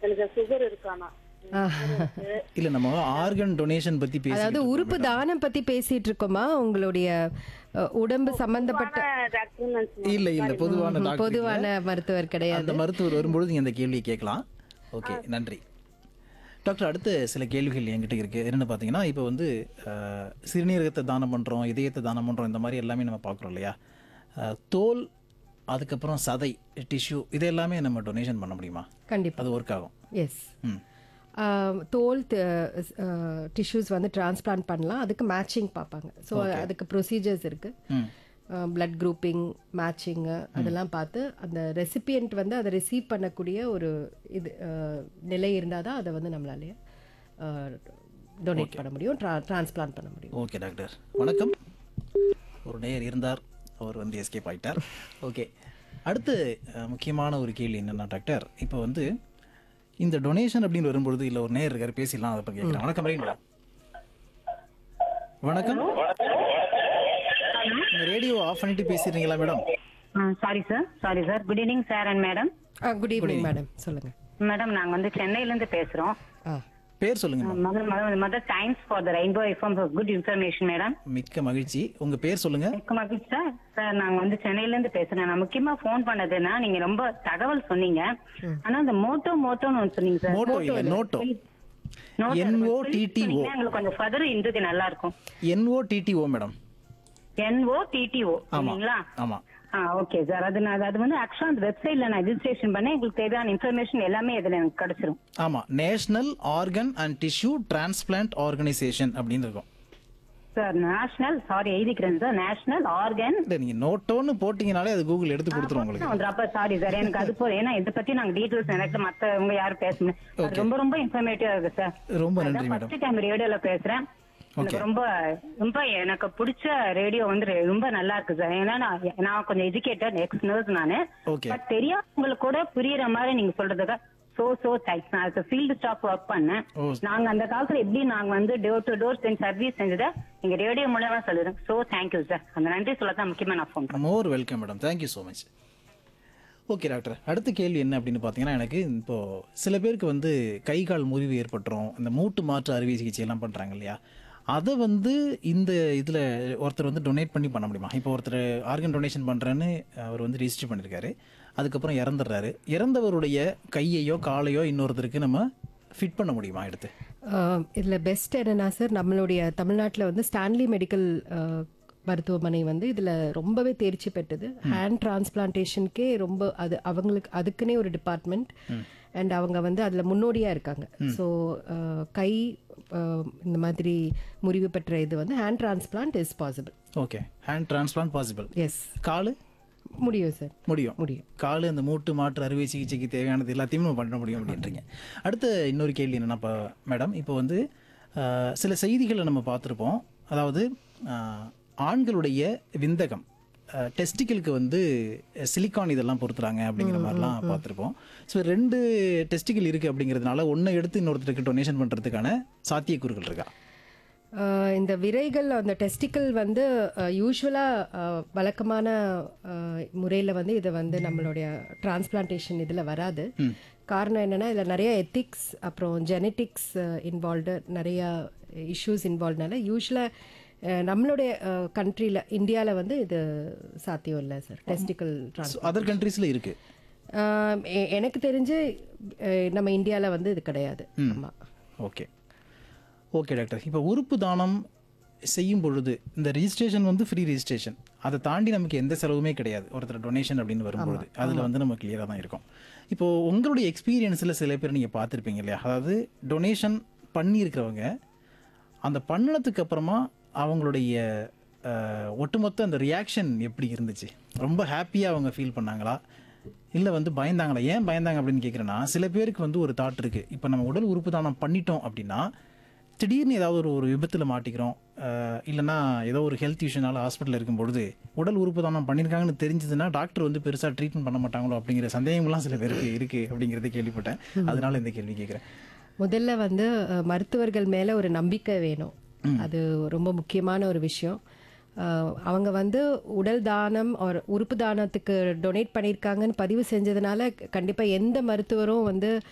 எனக்கு சுகர் இருக்கானா இல்ல நம்ம ஆர்கன் டொனேஷன் பத்தி பேசி அதாவது உறுப்பு தானம் பத்தி பேசிட்டு இருக்கோமா உங்களுடைய அஹ், உடம்பு சம்பந்தப்பட்ட டாக்டர் நினைச்சேன் இல்ல இல்ல பொதுவான டாக்டர் பொதுவான மருத்துவர் கிடையாது அந்த மருத்துவர் வரும்பொழுது நீங்க அந்த கேள்வியை கேட்கலாம் ஓகே நன்றி டாக்டர் அடுத்த சில கேள்விகள் என்கிட்ட இருக்கு என்னென்னு பார்த்தீங்கன்னா இப்போ வந்து அஹ், சிறுநீரகத்தை தானம் பண்ணுறோம் இதயத்தை தானம் பண்ணுறோம் இந்த மாதிரி எல்லாமே நம்ம பார்க்குறோம் இல்லையா அஹ், தோல் அதுக்கப்புறம் சதை டிஷ்யூ இது எல்லாமே நம்ம டொனேஷன் பண்ண முடியுமா கண்டிப்பா அது ஒர்க் ஆகும் எஸ் ம் தோல் டிஷ்யூஸ் வந்து டிரான்ஸ்பிளான்ட் பண்ணலாம் அதுக்கு மேட்சிங் பார்ப்பாங்க ஸோ அதுக்கு ப்ரொசீஜர்ஸ் இருக்கு ம் பிளட் குரூப்பிங் மேட்சிங்கு அதெல்லாம் பார்த்து அந்த ரெசிபியன்ட் வந்து அதை ரிசீவ் பண்ணக்கூடிய ஒரு இது அஹ், நிலை இருந்தால் தான் அதை வந்து நம்மளாலேயே டொனேட் பண்ண முடியும் டிரான்ஸ்பிளான்ட் பண்ண முடியும் ஓகே டாக்டர் வணக்கம் ஒரு நேயர் இருந்தார் அவர் வந்து எஸ்கேப் ஆயிட்டார் ஓகே அடுத்து அஹ், முக்கியமான ஒரு கேள்வி என்னன்னா டாக்டர் இப்போ வந்து இந்த டொனேஷன் அப்படின்னு வரும்பொழுது இல்லை ஒரு நேயர் இருக்காரு பேசிடலாம் அதை பற்றி கேட்குறேன் வணக்கம் மேடம் வணக்கம் இந்த ரேடியோ ஆஃப் பண்ணிட்டு பேசிடுறீங்களா madam sorry sir sorry sir good evening sir and madam good evening madam சொல்லுங்க மேடம் நாங்க வந்து சென்னையில இருந்து பேசுறோம் ஆ பேர் சொல்லுங்க ma'am mother mother mother thanks for the rainbow FM good information madam மிக்க மகிழ்ச்சி உங்க பேர் சொல்லுங்க மிக்க மகிழ்ச்சி சார் சார் நாங்க வந்து சென்னையில இருந்து பேசுறேன் நான் முக்கியமா ஃபோன் பண்ணதுன்னா நீங்க ரொம்ப தகவல் சொன்னீங்க ஆனா அந்த மோட்டோ மோட்டோன்னு ஒன்று சொன்னீங்க சார் மோட்டோ இல்லை நோட்டோ Note NOTTO. சொன்னீங்கன்னா எங்களுக்கு கொஞ்சம் ஃபர்தர் இன்றது நல்லா இருக்கும் என்ஓடிடிஓ மேடம் என்ஓ டிடிஓ ஆமா சரிங்களா ஆமா ஆ ஓகே சார் அது நான் அது வந்து ஆக்சுவலா அந்த வெப்சைட்ல நான் ரெஜிஸ்ட்ரேஷன் பண்ணேன் எங்களுக்கு தேவையான இன்ஃபர்மேஷன் எல்லாமே இதுல எனக்கு கிடைச்சிரும் ஆமா national organ and tissue transplant organisation அப்படின்னு இருக்கும் சார் நேஷனல் சாரி எழுதிக்கிறேன் சார் நேஷனல் ஆர்கன் இல்ல நீங்க நோட்டோன்னு போட்டீங்கனாலே அது கூகுள் எடுத்து கொடுத்துரும் உங்களுக்கு அப்ப சாரி சார் எனக்கு அது போதும் ஏன்னா இதை பத்தி நாங்க டீடைல்ஸ் எனக்கு மத்தவங்க யாரும் பேசணும் அது ரொம்ப ரொம்ப இன்ஃபர்மேட்டிவா இருக்கு சார் ரொம்ப நன்றி மேடம் ஃபர்ஸ்ட் டைம் ரேடியோல பேசுறேன் எனக்கு ரொம்ப ரொம்ப எனக்கு பிடிச்ச ரேடியோ வந்து ரெ- ரொம்ப நல்லா இருக்கு சார் ஏன்னா நான் நான் கொஞ்சம் எஜுகேட்டட் எக்ஸ் நர்ஸ் நானு ஓகே பட் தெரியாதவங்களுக்கு கூட புரியுற மாதிரி நீங்க சொல்றதுக்கு சோ சோ தேங்க்ஸ் நான் அதுக்கு ஃபீல்டு ஸ்டாஃப் ஒர்க் பண்ணேன் ஓ. நாங்க அந்த காலத்துல எப்படி நாங்க வந்து டோர் டு டோர் செஞ்சு சர்வீஸ் செஞ்சதை நீங்க ரேடியோ மூலமா சொல்லிடுங்க சோ தேங்க்யூ சார் அந்த நன்றி சொல்லத்தான் முக்கியமா நான் phone more welcome madam thank you so much okay doctor அடுத்த கேள்வி என்ன அப்படின்னு பார்த்தீங்கன்னா எனக்கு இப்போ சில பேருக்கு வந்து கை கால் முறிவு ஏற்பட்டுரும் இந்த மூட்டு மாற்று அறுவை சிகிச்சை எல்லாம் பண்ணுறாங்க இல்லையா அதை வந்து இந்த இதில் ஒருத்தர் வந்து டொனேட் பண்ணி பண்ண முடியுமா இப்போ ஒருத்தர் ஆர்கன் டொனேஷன் பண்ணுறேன்னு அவர் வந்து ரிஜிஸ்டர் பண்ணியிருக்காரு அதுக்கப்புறம் இறந்துடுறாரு இறந்தவருடைய கையையோ காலையோ இன்னொருத்தருக்கு நம்ம ஃபிட் பண்ண முடியுமா எடுத்து ஆஹ் இதுல பெஸ்ட் என்னன்னா சார் நம்மளுடைய தமிழ்நாட்டில் வந்து ஸ்டான்லி மெடிக்கல் மருத்துவமனை வந்து இதுல ரொம்பவே தேர்ச்சி பெற்றது ஹேண்ட் டிரான்ஸ்பிளான்டேஷனுக்கே ரொம்ப அது அவங்களுக்கு அதுக்குன்னே ஒரு டிபார்ட்மெண்ட் அண்ட் அவங்க வந்து அதுல முன்னோடியா இருக்காங்க ஸோ கை ஆஹ் இந்த மாதிரி முறிவு பெற்ற இது வந்து hand transplant is possible okay hand transplant possible yes காலு முடியும் சார் முடியும் முடியும் காலு அந்த மூட்டு மாற்று அறுவை சிகிச்சைக்கு தேவையானது எல்லாத்தையும் நம்ம பண்ண முடியும் அப்படின்றீங்க அடுத்த இன்னொரு கேள்வி என்னன்னா இப்போ மேடம் இப்போ வந்து ஆஹ், சில செய்திகளை நம்ம பார்த்துருப்போம் அதாவது ஆஹ், ஆண்களுடைய விந்தகம் டெஸ்டிக்கலுக்கு வந்து சிலிக்கான் இதெல்லாம் பொறுத்துறாங்க அப்படிங்கிற மாதிரிலாம் பார்த்துருப்போம் ஸோ ரெண்டு டெஸ்டிக்கல் இருக்குது அப்படிங்கிறதுனால ஒன்றை எடுத்து இன்னொருத்தருக்கு டொனேஷன் பண்ணுறதுக்கான சாத்தியக்கூறுகள் இருக்கா ஆஹ் இந்த விரைகள் அந்த டெஸ்டிக்கல் வந்து யூஸ்வலாக வழக்கமான முறையில் வந்து இதை வந்து நம்மளுடைய டிரான்ஸ்பிளான்டேஷன் இதில் வராது காரணம் என்னென்னா இதில் நிறைய எத்திக்ஸ் அப்புறம் ஜெனட்டிக்ஸ் இன்வால்வ்டு நிறையா இஷ்யூஸ் இன்வால்வ்னால யூஸ்வலாக நம்மளுடைய கண்ட்ரியில் இந்தியாவில் வந்து இது சாத்தியம் இல்லை சார் டெஸ்டிக்கல் ட்ரான்ஸ் அதர் கண்ட்ரீஸில் இருக்குது எனக்கு தெரிஞ்சு அஹ், நம்ம இந்தியாவில் வந்து இது கிடையாது ஆமாம் ஓகே ஓகே டாக்டர் இப்போ உறுப்பு தானம் செய்யும் பொழுது இந்த ரிஜிஸ்ட்ரேஷன் வந்து ஃப்ரீ ரிஜிஸ்ட்ரேஷன் அதை தாண்டி நமக்கு எந்த செலவுமே கிடையாது ஒருத்தர் டொனேஷன் அப்படின்னு வரும்பொழுது அதில் வந்து நம்ம கிளியராக தான் இருக்கும் இப்போது உங்களுடைய எக்ஸ்பீரியன்ஸில் சில பேர் நீங்கள் பார்த்துருப்பீங்க இல்லையா அதாவது டொனேஷன் பண்ணியிருக்கிறவங்க அந்த பண்ணினதுக்கு அப்புறமா அவங்களுடைய அஹ், ஒட்டுமொத்த அந்த ரியாக்ஷன் எப்படி இருந்துச்சு ரொம்ப ஹாப்பியாக அவங்க ஃபீல் பண்ணாங்களா இல்லை வந்து பயந்தாங்களா ஏன் பயந்தாங்க அப்படின்னு கேட்குறேன்னா சில பேருக்கு வந்து ஒரு தாட் இருக்குது இப்போ நம்ம உடல் உறுப்பு தானம் பண்ணிட்டோம் அப்படின்னா திடீர்னு ஏதாவது ஒரு ஒரு விபத்தில் மாட்டிக்கிறோம் அஹ், இல்லைன்னா ஏதோ ஒரு ஹெல்த் இஷ்யூனால ஹாஸ்பிட்டலில் இருக்கும் பொழுது உடல் உறுப்பு தானம் பண்ணியிருக்காங்கன்னு தெரிஞ்சதுன்னா டாக்டர் வந்து பெருசாக ட்ரீட்மெண்ட் பண்ண மாட்டாங்களோ அப்படிங்கிற சந்தேகம்லாம் சில பேருக்கு இருக்குது அப்படிங்கிறத கேள்விப்பட்டேன் அதனால இந்த கேள்வி கேட்குறேன் முதல்ல வந்து அஹ், மருத்துவர்கள் மேலே ஒரு நம்பிக்கை வேணும் அது ரொம்ப முக்கியமான ஒரு விஷயம் அஹ், அவங்க வந்து உடல் தானம் ஒரு உறுப்பு தானத்துக்கு டொனேட் பண்ணியிருக்காங்கன்னு பதிவு செஞ்சதுனால கண்டிப்பாக எந்த மருத்துவரும் வந்து